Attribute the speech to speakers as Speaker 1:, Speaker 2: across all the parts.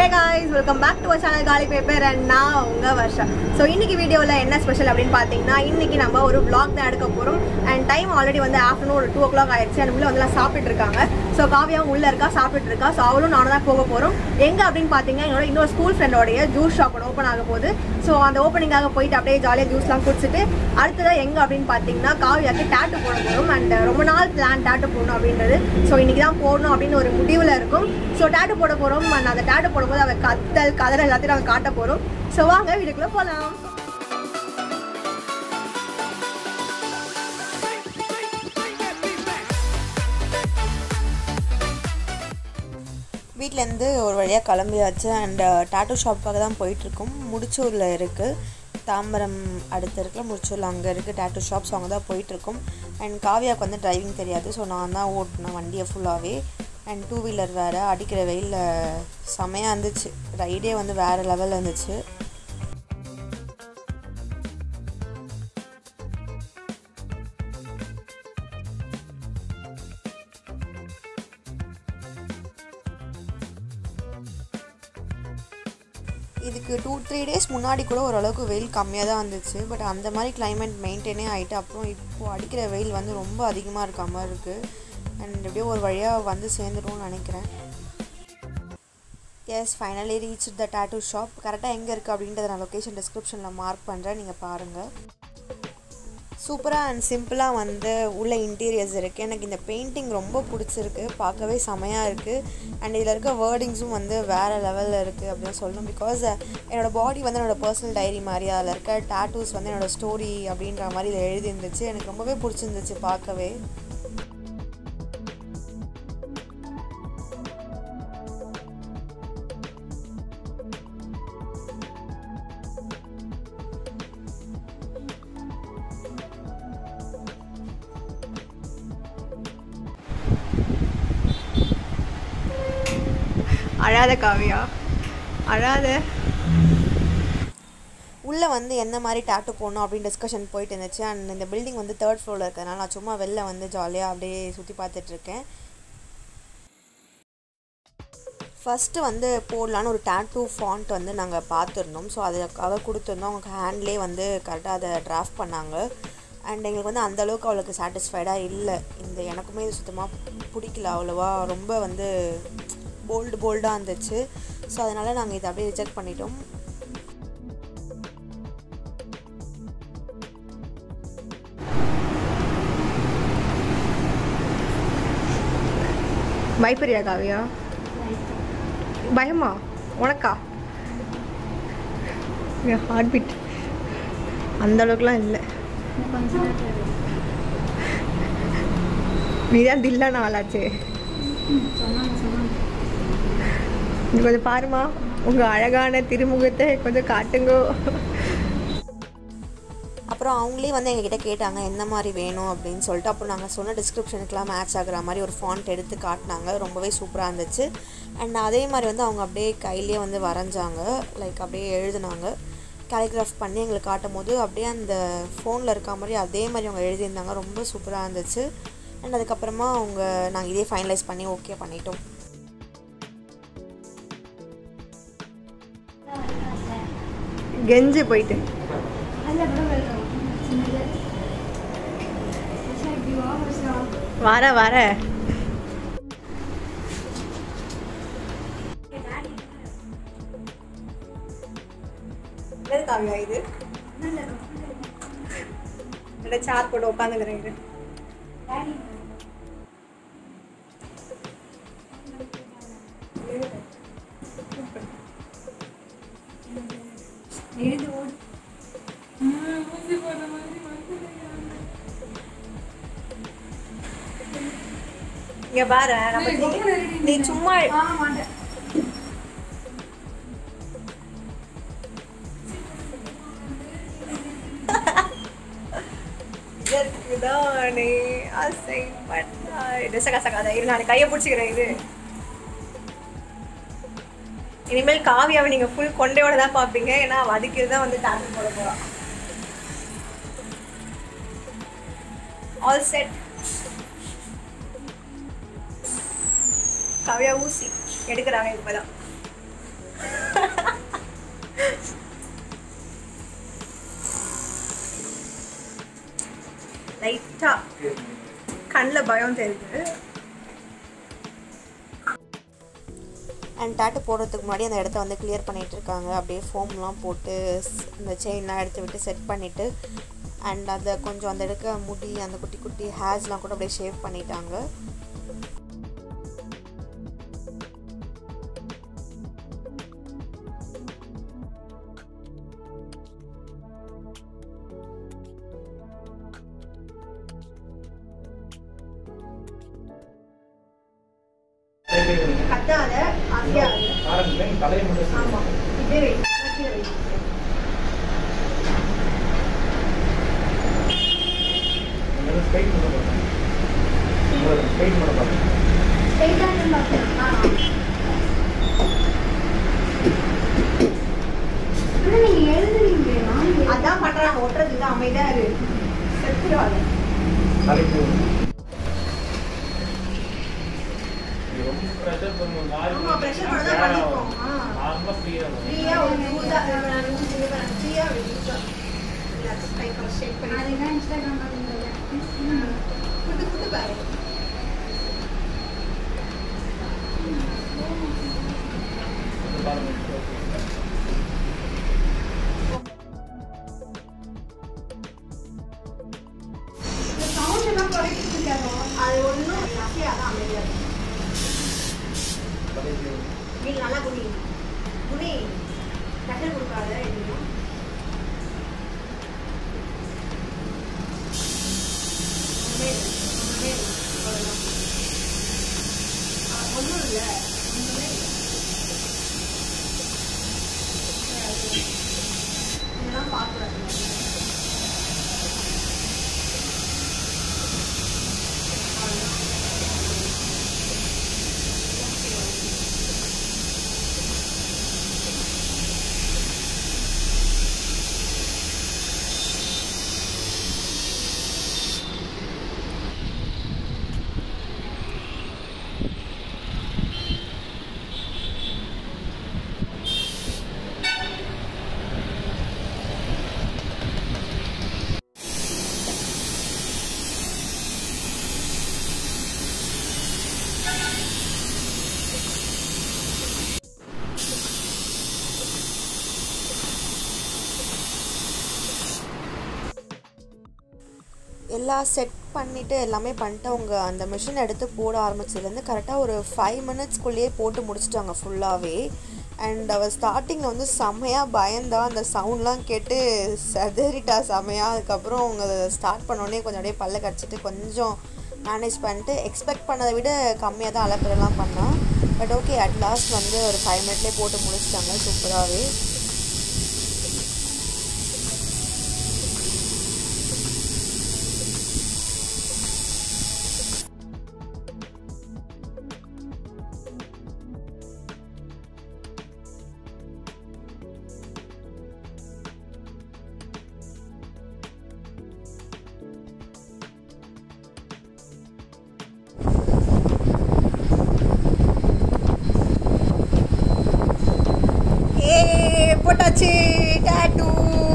Speaker 1: guys welcome back to channel காலி paper and நான் உங்க வர்ஷா ஸோ இன்னைக்கு வீடியோவில் என்ன ஸ்பெஷல் அப்படின்னு பார்த்தீங்கன்னா இன்னைக்கு நம்ம ஒரு vlog தான் எடுக்க போகிறோம் அண்ட் டைம் ஆல்ரெடி வந்து ஆஃப்டர்நூன் ஒரு டூ ஓ கிளாக் ஆயிடுச்சு அண்ட் உள்ள வந்து எல்லாம் சாப்பிட்டு இருக்காங்க ஸோ காவியாவும் உள்ள இருக்கா சாப்பிட்டு இருக்கா ஸோ அவளும் நானும் தான் போக போகிறோம் எங்கே அப்படின்னு பார்த்தீங்கன்னா என்னோட இன்னொரு ஸ்கூல் ஃப்ரெண்டோடைய ஜூஸ் ஷாப் ஓப்பன் ஆக போகுது ஸோ அந்த ஓப்பனிங்காக போயிட்டு அப்படியே ஜாலியாக ஜூஸ்லாம் குடிச்சிட்டு அடுத்ததாக எங்கே அப்படின்னு பார்த்தீங்கன்னா காவியாக்கு டேட்டு போட போகிறோம் அண்ட் ரொம்ப நாள் பிளான் டேட்டு போடணும் அப்படின்றது ஸோ இன்னைக்கு தான் போடணும் அப்படின்னு ஒரு முடிவில் இருக்கும் ஸோ டேட்டு போட போகிறோம் அண்ட் அந்த டேட்டு போடும்போது அவள் கத்தல் கதல் எல்லாத்தையும் நாங்கள் காட்ட போகிறோம் ஸோ வாங்க வீட்டுக்குள்ளே போகலாம்
Speaker 2: வீட்டிலேருந்து ஒரு வழியாக கிளம்பியாச்சு அண்ட் டாட்டூ ஷாப்புக்காக தான் போயிட்டுருக்கோம் முடிச்சூரில் இருக்குது தாம்பரம் அடுத்த இருக்கிற முடிச்சூரில் அங்கே இருக்குது டாட்டூ ஷாப்ஸ் அங்கே தான் போயிட்டுருக்கோம் அண்ட் காவியாவுக்கு வந்து டிரைவிங் தெரியாது ஸோ நான் தான் ஓட்டினேன் வண்டியை ஃபுல்லாகவே அண்ட் டூ வீலர் வேறு அடிக்கிற வெயிலில் செமையாக இருந்துச்சு ரைடே வந்து வேறு லெவலில் இருந்துச்சு இதுக்கு டூ த்ரீ டேஸ் முன்னாடி கூட ஓரளவுக்கு வெயில் கம்மியாக தான் இருந்துச்சு பட் அந்த மாதிரி climate மெயின்டைனே ஆகிட்டு அப்புறம் இப்போது அடிக்கிற வெயில் வந்து ரொம்ப அதிகமாக இருக்க மாதிரி இருக்குது அண்ட் எப்படியோ ஒரு வழியாக வந்து சேர்ந்துடும்னு நினைக்கிறேன் yes finally reach the tattoo shop கரெக்டாக எங்கே இருக்குது அப்படின்றத நான் லொக்கேஷன் டிஸ்கிரிப்ஷனில் மார்க் பண்ணுறேன் நீங்கள் பாருங்கள் சூப்பராக அண்ட் சிம்பிளாக வந்து உள்ள இன்டீரியர்ஸ் இருக்குது எனக்கு இந்த பெயிண்டிங் ரொம்ப பிடிச்சிருக்கு பார்க்கவே செமையாக இருக்குது அண்ட் இதில் இருக்க வேர்டிங்ஸும் வந்து வேறு லெவலில் இருக்குது அப்படின்னு சொல்லணும் பிகாஸ் என்னோடய பாடி வந்து என்னோடய பர்சனல் டைரி மாதிரி அதில் இருக்க டாட்டூஸ் வந்து என்னோடய ஸ்டோரி அப்படின்ற மாதிரி இதில் எழுதியிருந்துச்சு எனக்கு ரொம்பவே பிடிச்சிருந்துச்சு பார்க்கவே
Speaker 1: அழாத காவியா அழாத
Speaker 2: உள்ளே வந்து எந்த மாதிரி டாட்டு போடணும் அப்படின்னு டிஸ்கஷன் போயிட்டு இருந்துச்சு அண்ட் இந்த பில்டிங் வந்து தேர்ட் ஃப்ளோரில் இருக்கிறதுனால நான் சும்மா வெளில வந்து ஜாலியாக அப்படியே சுற்றி பார்த்துட்ருக்கேன் ஃபஸ்ட்டு வந்து போடலான்னு ஒரு டேட்டூ ஃபாண்ட் வந்து நாங்கள் பார்த்துருந்தோம் ஸோ அதுக்காக கொடுத்துருந்தோம் அவங்க ஹேண்ட்லேயே வந்து கரெக்டாக அதை டிராஃப்ட் பண்ணாங்க அண்ட் எங்களுக்கு வந்து அந்த அளவுக்கு அவளுக்கு சாட்டிஸ்ஃபைடாக இல்லை இந்த எனக்குமே இது சுத்தமாக பிடிக்கல அவ்வளோவா ரொம்ப வந்து போல்டு போல்டாக இருந்துச்சு ஸோ அதனால் நாங்கள் இதை அப்படியே ரிஜெக்ட் பண்ணிட்டோம்
Speaker 1: பயப்படுறியா காவியா பயமா உனக்கா ஹார்ட் பீட் அந்த அளவுக்குலாம் இல்லை நீதான் தில்லான ஆளாச்சே நீ கொஞ்சம் பாருமா உங்க அழகான திருமுகத்தை கொஞ்சம் காட்டுங்கோ
Speaker 2: அப்புறம் அவங்களே வந்து எங்ககிட்ட கேட்டாங்க என்ன மாதிரி வேணும் அப்படின்னு சொல்லிட்டு அப்புறம் நாங்கள் சொன்ன டிஸ்கிரிப்ஷனுக்குலாம் மேட்ச் ஆகுற மாதிரி ஒரு ஃபாண்ட் எடுத்து காட்டினாங்க ரொம்பவே சூப்பராக இருந்துச்சு அண்ட் அதே மாதிரி வந்து அவங்க அப்படியே கையிலேயே வந்து வரைஞ்சாங்க லைக் அப்படியே எழுதுனாங்க கேலிகிராஃப் பண்ணி எங்களுக்கு காட்டும் போது அப்படியே அந்த ஃபோனில் இருக்க மாதிரி அதே மாதிரி அவங்க எழுதியிருந்தாங்க ரொம்ப சூப்பராக இருந்துச்சு அண்ட் அதுக்கப்புறமா அவங்க நாங்கள் இதே ஃபைனலைஸ் பண்ணி ஓகே பண்ணிட்டோம்
Speaker 1: கெஞ்சு போயிட்டு வர வர என்னது காவியா இது என்னோட சார் போட்டு உட்காந்துக்கிறேன் இது இங்க பாரு நம்ம நீ- நீ சும்மா இதற்குதானே ஆசைப்பட்டாய் டிச கசக்காத இரு நான் கையை பிடிச்சிக்கிறேன் இது இனிமேல் காவியாவை நீங்க ஃபுல் கொண்டையோட தான் பார்ப்பீங்க ஏன்னா அவ அதுக்கு தான் வந்து டாக்டர் போட போறா ஆல் செட் காவியா ஊசி எடுக்கிறாங்க இப்பதான் லைட்டா கண்ணில் பயம் தெரியுது
Speaker 2: அண்ட் டாட்டு போடுறதுக்கு முன்னாடி அந்த இடத்த வந்து கிளியர் பண்ணிட்டு இருக்காங்க அப்படியே ஃபோம்லாம் போட்டு ஸ்- இந்த செயின்லாம் எடுத்து விட்டு செட் பண்ணிவிட்டு அண்ட் அதை கொஞ்சம் அந்த இடக்க முடி அந்த குட்டி குட்டி ஹேர்ஸ்லாம் கூட அப்படியே ஷேவ் பண்ணிட்டாங்க
Speaker 1: கத்தாத அசையாது
Speaker 3: ஆரம்பிக்கிறேன் தலையை மட்டும்
Speaker 1: ஆமா இப்படியே வை கீழே வை
Speaker 3: ஸ்ட்ரைட் பண்ண பார்ப்பேன் ஸ்ட்ரைட் பண்ண பார்ப்பேன்
Speaker 1: அதான் பண்றாங்க ஒட்டுறது தான் அமைதியா இரு செத்துருவாங்க
Speaker 3: தலைக்கு
Speaker 4: ரொம்ப ப்ரெஷர் பண்ணுவோம்
Speaker 1: ஆமா, pressure பண்ண தான் பண்ணிருக்கோம். ஆ.
Speaker 4: நார்மலாக ஃப்ரீயாக
Speaker 1: ஃப்ரீயா ஒரு லூஸா லூஸ் ஃப்ரீயா லூஸா ரிலாக்ஸ் கை கால் ஷேக் பண்ணி புட்டு புட்டு பாரு இந்த சவுண்ட் எல்லாம் குறைக்கிட்டு இருக்காங்க அது ஒன்றும் அசையாதான் அமைதியா இருக்கும்
Speaker 3: தலைக்கு
Speaker 1: வீடு நல்லா குடி குடி கட்டல் கொடுக்காத எதுவும் ஒண்ணுமே இல்லை, ஒண்ணுமே இல்லை, அவ்வளவுதான். ஆ, ஒண்ணும் இல்லை, ஒண்ணுமே இல்லை. இதெல்லாம் பார்க்கக்கூடாது. அவ்வளவுதான்.
Speaker 2: எல்லாம் செட் பண்ணிவிட்டு எல்லாமே பண்ணிட்டு அவங்க அந்த மிஷின் எடுத்து போட ஆரம்பிச்சதுலேருந்து கரெக்டாக ஒரு ஃபைவ் மினிட்ஸ்க்குள்ளேயே போட்டு முடிச்சிட்டாங்க ஃபுல்லாகவே அண்ட் அவள் ஸ்டார்டிங்கில் வந்து செம்மையாக பயந்தா அந்த சவுண்ட்லாம் கேட்டு செதறிட்டா செம்மையாக அதுக்கப்புறம் அவங்க ஸ்டார்ட் பண்ணோடனே கொஞ்சம் அப்படியே பல்ல கடிச்சிட்டு கொஞ்சம் மேனேஜ் பண்ணிட்டு எக்ஸ்பெக்ட் பண்ணதை விட கம்மியாக தான் அலப்பறலாம் பண்ணா பட் ஓகே அட் லாஸ்ட் வந்து ஒரு ஃபைவ் மினிட்லேயே போட்டு முடிச்சிட்டாங்க சூப்பராகவே
Speaker 1: ஏ போட்டாச்சு டாட்டூ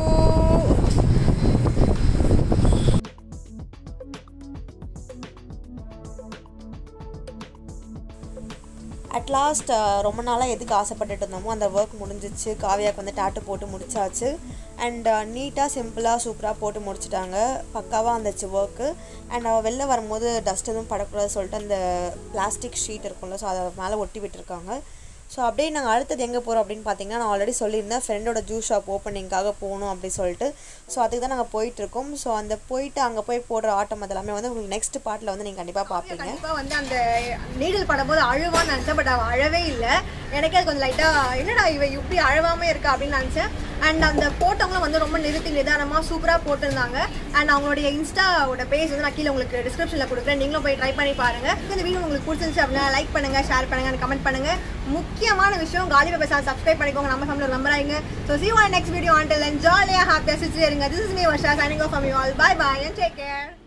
Speaker 2: அட் லாஸ்ட் ரொம்ப நாளாக எதுக்கு ஆசைப்பட்டுட்டு இருந்தோமோ அந்த ஒர்க் முடிஞ்சிச்சு காவியாக்கு வந்து டாட்டு போட்டு முடிச்சாச்சு அண்ட் நீட்டாக சிம்பிளாக சூப்பராக போட்டு முடிச்சிட்டாங்க பக்காவாக இருந்துச்சு ஒர்க்கு அண்ட் அவள் வெளில வரும்போது டஸ்ட் எதுவும் படக்கூடாது சொல்லிட்டு அந்த பிளாஸ்டிக் ஷீட் இருக்கும்ல ஸோ அதை மேலே ஒட்டி விட்டுருக்காங்க ஸோ அப்படியே நாங்கள் அடுத்தது எங்கே போகிறோம் அப்படின்னு பார்த்தீங்கன்னா நான் ஆல்ரெடி சொல்லியிருந்தேன் ஃப்ரெண்டோட ஜூஸ் ஷாப் ஓப்பனிங்காக போகணும் அப்படி சொல்லிட்டு ஸோ அதுக்கு தான் நாங்கள் போயிட்டுருக்கோம் ஸோ அந்த போயிட்டு அங்கே போய் போடுற ஆட்டம் அதெல்லாமே வந்து உங்களுக்கு நெக்ஸ்ட் பார்ட்டில் வந்து நீங்கள் கண்டிப்பாக பார்ப்பீங்க
Speaker 1: கண்டிப்பா வந்து அந்த நீடில் படும்போது அழுவான்னு நினைச்சேன் பட் அவ அழவே இல்லை எனக்கே அது கொஞ்சம் லைட்டா என்னடா இவ இப்படி அழவாம இருக்கா அப்படின்னு நினைச்சேன் அண்ட் அந்த போட்டவங்களும் வந்து ரொம்ப நிறுத்தி நிதானமா சூப்பரா போட்டிருந்தாங்க அண்ட் அவங்களுடைய இன்ஸ்டாவோட பேஜ் வந்து நான் கீழே உங்களுக்கு டிஸ்கிரிப்ஷன்ல கொடுக்குறேன் நீங்களும் போய் ட்ரை பண்ணி பாருங்க இந்த வீடியோ உங்களுக்கு பிடிச்சிருந்துச்சு அப்படின்னா லைக் பண்ணுங்க ஷேர் பண்ணுங்க கமெண்ட் பண்ணுங்க முக்கியமான விஷயம் காலி பேசாத சப்ஸ்கிரைப் பண்ணிக்கோங்க நம்ம ஃபேமிலி நம்பராங்க so see on next video ஆண்டில் ஜாலியாக ஹாப்பியாக சிரிச்சு இருங்க this is me Varsha signing off from you all bye bye and take care